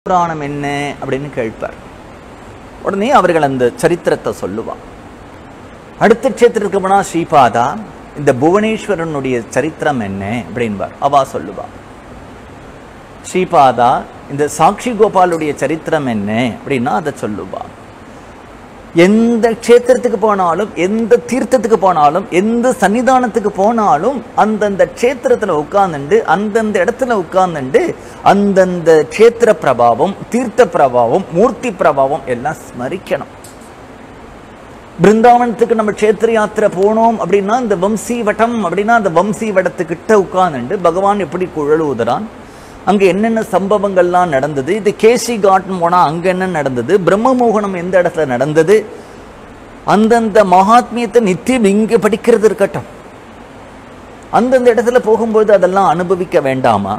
புராணம் என்ன அப்படின்னு கேட்பார் உடனே அவர்கள் அந்த சரித்திரத்தை சொல்லுவா அடுத்த க்ஷேத்திரத்துக்கு போனா ஸ்ரீபாதா இந்த புவனேஸ்வரனுடைய சரித்திரம் என்ன அப்படின்பார் அவா சொல்லுவா ஸ்ரீபாதா இந்த சாக்ஷி கோபாலுடைய சரித்திரம் என்ன அப்படின்னா அதை சொல்லுவா எந்த க்ஷேத்திரத்துக்கு போனாலும் எந்த தீர்த்தத்துக்கு போனாலும் எந்த சன்னிதானத்துக்கு போனாலும் அந்தந்த க்ஷேத்திரத்துல உட்கார்ந்துண்டு அந்தந்த இடத்துல உட்கார்ந்துண்டு அந்தந்த க்ஷேத்திர பிரபாவம் தீர்த்த பிரபாவம் மூர்த்தி பிரபாவம் எல்லாம் ஸ்மரிக்கணும் பிருந்தாவனத்துக்கு நம்ம க்ஷேத்திர யாத்திரை போனோம் அப்படின்னா இந்த வம்சி வட்டம் அப்படின்னா அந்த வம்சி வட்டத்துக்கிட்ட உட்கார்ந்துண்டு பகவான் எப்படி குழல் ஊதுறான் அங்க என்னென்ன சம்பவங்கள்லாம் நடந்தது இது கேசி காட்டன் போனா அங்க என்ன நடந்தது பிரம்ம மோகனம் எந்த இடத்துல நடந்தது அந்தந்த மகாத்மியத்தை நித்தியம் இங்க படிக்கிறது இருக்கட்டும் அந்தந்த இடத்துல போகும்போது அதெல்லாம் அனுபவிக்க வேண்டாமா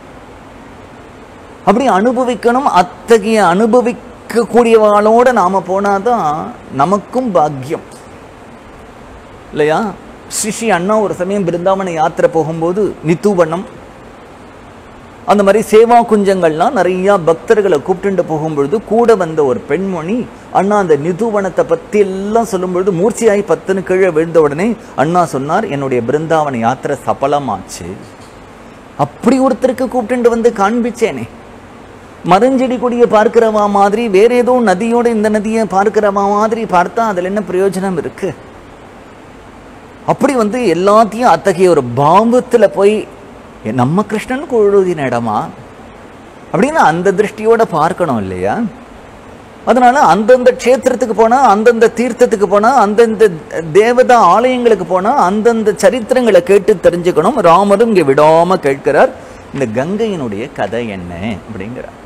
அப்படி அனுபவிக்கணும் அத்தகைய அனுபவிக்க கூடியவாளோட நாம போனாதான் நமக்கும் பாக்கியம் இல்லையா ஸ்ரீ ஸ்ரீ அண்ணா ஒரு சமயம் பிருந்தாவன யாத்திரை போகும்போது நித்துவனம் அந்த மாதிரி சேவா குஞ்சங்கள்லாம் நிறைய பக்தர்களை கூப்பிட்டு போகும்பொழுது கூட வந்த ஒரு பெண்மணி அண்ணா அந்த நிதுவனத்தை பத்தி எல்லாம் சொல்லும்பொழுது மூர்ச்சியாகி பத்துன்னு கீழே விழுந்த உடனே அண்ணா சொன்னார் என்னுடைய பிருந்தாவன யாத்திரை சபலமாச்சு அப்படி ஒருத்தருக்கு கூப்பிட்டு வந்து காண்பிச்சேனே மரஞ்செடி கொடியை பார்க்கிறவா மாதிரி வேற ஏதோ நதியோட இந்த நதியை பார்க்கிறவா மாதிரி பார்த்தா அதுல என்ன பிரயோஜனம் இருக்கு அப்படி வந்து எல்லாத்தையும் அத்தகைய ஒரு பாவத்துல போய் நம்ம கிருஷ்ணன் குழுதின இடமா அப்படின்னு அந்த திருஷ்டியோட பார்க்கணும் இல்லையா அதனால அந்தந்த க்ஷேத்திரத்துக்கு போனா அந்தந்த தீர்த்தத்துக்கு போனா அந்தந்த தேவதா ஆலயங்களுக்கு போனா அந்தந்த சரித்திரங்களை கேட்டு தெரிஞ்சுக்கணும் ராமரும் இங்க விடாம கேட்கிறார் இந்த கங்கையினுடைய கதை என்ன அப்படிங்கிறார்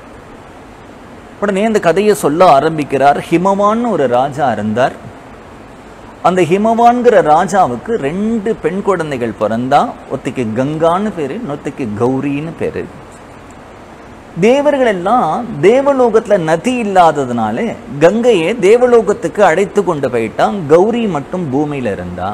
உடனே இந்த கதையை சொல்ல ஆரம்பிக்கிறார் ஹிமவான்னு ஒரு ராஜா இருந்தார் அந்த ஹிமவான்கிற ராஜாவுக்கு ரெண்டு பெண் குழந்தைகள் பிறந்தா ஒருத்திக்கு கங்கான்னு பேரு இன்னொருத்திக்கு கௌரின்னு பேரு தேவர்கள் எல்லாம் தேவலோகத்துல நதி இல்லாததுனால கங்கையை தேவலோகத்துக்கு அழைத்து கொண்டு போயிட்டான் கௌரி மட்டும் பூமியில இருந்தா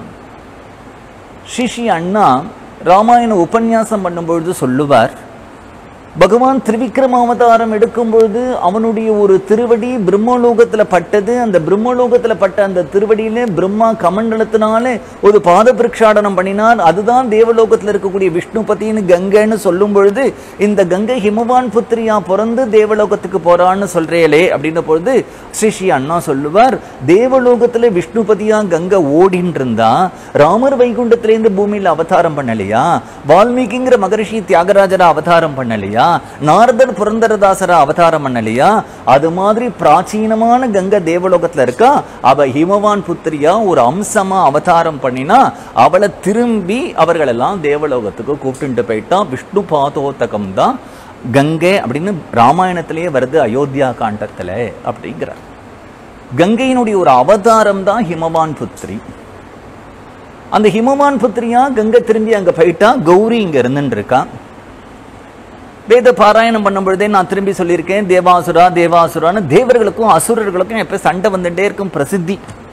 ஸ்ரீ அண்ணா ராமாயண உபன்யாசம் பண்ணும்பொழுது சொல்லுவார் பகவான் திரிவிக்ரமாவதாரம் எடுக்கும் பொழுது அவனுடைய ஒரு திருவடி பிரம்மலோகத்துல பட்டது அந்த பிரம்மலோகத்துல பட்ட அந்த திருவடியில பிரம்மா கமண்டலத்தினால ஒரு பாத பிரக்ஷாடனம் பண்ணினார் அதுதான் தேவலோகத்துல இருக்கக்கூடிய விஷ்ணுபதினு கங்கைன்னு சொல்லும் பொழுது இந்த கங்கை ஹிமவான் புத்திரியா பிறந்து தேவலோகத்துக்கு போறான்னு சொல்றேலே அப்படின்ன பொழுது ஸ்ரீ ஸ்ரீ அண்ணா சொல்லுவார் தேவலோகத்துல விஷ்ணுபதியா கங்கை ஓடின்னு இருந்தா ராமர் வைகுண்டத்திலேருந்து பூமியில அவதாரம் பண்ணலையா வால்மீகிங்கிற மகரிஷி தியாகராஜரா அவதாரம் பண்ணலையா நாரதர் புரந்தரதாசரா அவதாரம் பண்ணலையா அது மாதிரி பிராச்சீனமான கங்கை தேவலோகத்துல இருக்கா அவ ஹிமவான் புத்திரியா ஒரு அம்சமா அவதாரம் பண்ணினா அவளை திரும்பி அவர்கள் எல்லாம் தேவலோகத்துக்கு கூப்பிட்டு போயிட்டா விஷ்ணு பாதோத்தகம் தான் கங்கை அப்படின்னு ராமாயணத்திலேயே வருது அயோத்தியா காண்டத்துல அப்படிங்கிறார் கங்கையினுடைய ஒரு அவதாரம் தான் ஹிமவான் புத்திரி அந்த ஹிமவான் புத்திரியா கங்கை திரும்பி அங்க போயிட்டா கௌரி இங்க இருந்துட்டு இருக்கா வேத பாராயணம் பண்ணும் பொழுதே நான் திரும்பி சொல்லியிருக்கேன் தேவாசுரா தேவாசுரான்னு தேவர்களுக்கும் அசுரர்களுக்கும் எப்ப சண்டை வந்துட்டே இருக்கும் பிரசித்தி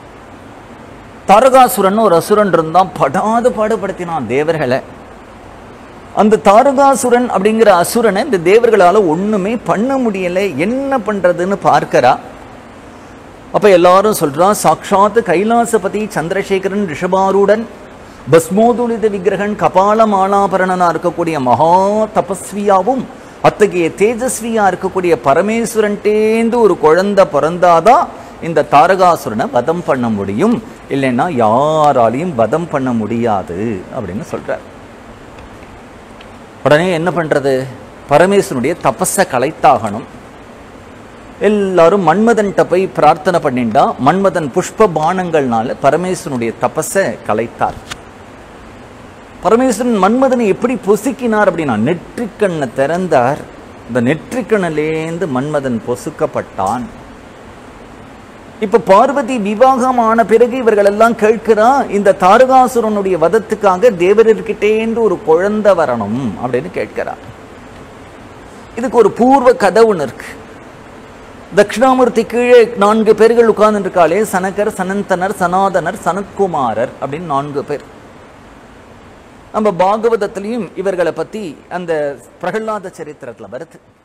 தாரகாசுரன் ஒரு அசுரன் இருந்தான் படாது பாடுபடுத்தினான் தேவர்களை அந்த தாரகாசுரன் அப்படிங்கிற அசுரனை இந்த தேவர்களால ஒண்ணுமே பண்ண முடியல என்ன பண்றதுன்னு பார்க்கிறா அப்ப எல்லாரும் சொல்றா சாட்சாத் கைலாசபதி சந்திரசேகரன் ரிஷபாருடன் பஸ்மோதுலித விக்கிரகன் கபால மாலாபரணனா இருக்கக்கூடிய மகா தபஸ்வியாவும் அத்தகைய தேஜஸ்வியா இருக்கக்கூடிய பரமேஸ்வரன்டேந்து ஒரு குழந்தை பிறந்தாதான் இந்த தாரகாசுரனை வதம் பண்ண முடியும் இல்லைன்னா யாராலையும் வதம் பண்ண முடியாது அப்படின்னு சொல்றார் உடனே என்ன பண்றது பரமேஸ்வரனுடைய தபஸை கலைத்தாகணும் எல்லாரும் மன்மதன்கிட்ட போய் பிரார்த்தனை பண்ணிண்டா மன்மதன் புஷ்ப பானங்கள்னால பரமேஸ்வரனுடைய தபஸை கலைத்தார் பரமேஸ்வரன் மன்மதனை எப்படி பொசுக்கினார் அப்படின்னா நெற்றிக்கண்ணை திறந்தார் இந்த நெற்றிக்கண்ணிலேந்து மன்மதன் பொசுக்கப்பட்டான் இப்ப பார்வதி விவாகமான பிறகு இவர்கள் எல்லாம் கேட்கிறா இந்த தாரகாசுரனுடைய வதத்துக்காக தேவரர்கிட்டேந்து ஒரு குழந்தை வரணும் அப்படின்னு கேட்கிறா இதுக்கு ஒரு பூர்வ கதை ஒன்று இருக்கு தட்சிணாமூர்த்தி கீழே நான்கு பேர்கள் உட்கார்ந்து இருக்காளே சனகர் சனந்தனர் சனாதனர் சனத்குமாரர் அப்படின்னு நான்கு பேர் நம்ம பாகவதத்திலையும் இவர்களை பத்தி அந்த பிரகலாத சரித்திரத்துல வருது